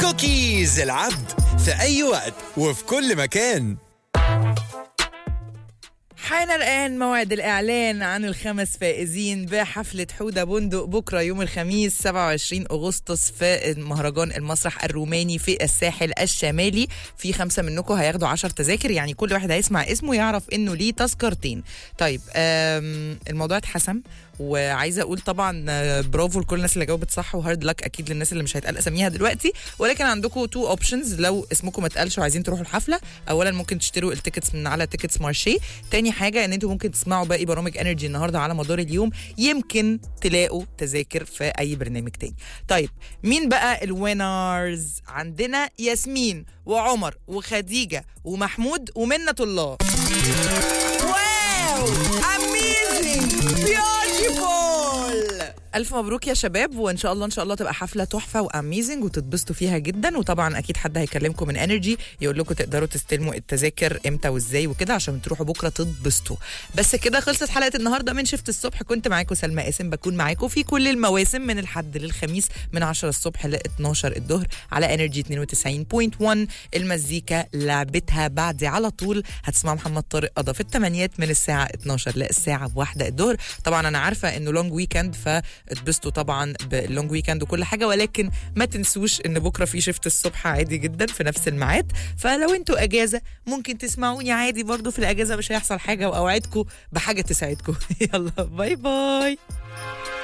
كوكيز العبد في أي وقت وفي كل مكان حان الآن موعد الإعلان عن الخمس فائزين بحفلة حودة بندق بكرة يوم الخميس 27 أغسطس في مهرجان المسرح الروماني في الساحل الشمالي في خمسة منكم هياخدوا 10 تذاكر يعني كل واحد هيسمع اسمه يعرف إنه ليه تذكرتين طيب آم، الموضوع اتحسم وعايزه اقول طبعا آه، برافو لكل الناس اللي جاوبت صح وهارد لك اكيد للناس اللي مش هيتقال اساميها دلوقتي ولكن عندكم تو اوبشنز لو اسمكم ما اتقالش وعايزين تروحوا الحفله اولا ممكن تشتروا التيكتس من على تيكتس مارشي تاني حاجه ان انتم ممكن تسمعوا باقي برامج انرجي النهارده على مدار اليوم يمكن تلاقوا تذاكر في اي برنامج تاني طيب مين بقى الوينرز عندنا ياسمين وعمر وخديجه ومحمود ومنة الله واو اميزنج بيوتيفول الف مبروك يا شباب وان شاء الله ان شاء الله تبقى حفله تحفه واميزنج وتتبسطوا فيها جدا وطبعا اكيد حد هيكلمكم من انرجي يقول لكم تقدروا تستلموا التذاكر امتى وازاي وكده عشان تروحوا بكره تتبسطوا بس كده خلصت حلقه النهارده من شفت الصبح كنت معاكم سلمى قاسم بكون معاكم في كل المواسم من الحد للخميس من 10 الصبح ل 12 الظهر على انرجي 92.1 المزيكا لعبتها بعدي على طول هتسمعوا محمد طارق قضى في الثمانيات من الساعه 12 للساعه 1 الظهر طبعا انا عارفه انه لونج ويكند فاتبسطوا طبعا باللونج ويكند وكل حاجه ولكن ما تنسوش ان بكره في شفت الصبح عادي جدا في نفس الميعاد فلو انتوا اجازه ممكن تسمعوني عادي برضو في الاجازه مش هيحصل حاجه واوعدكم بحاجه تساعدكم يلا باي باي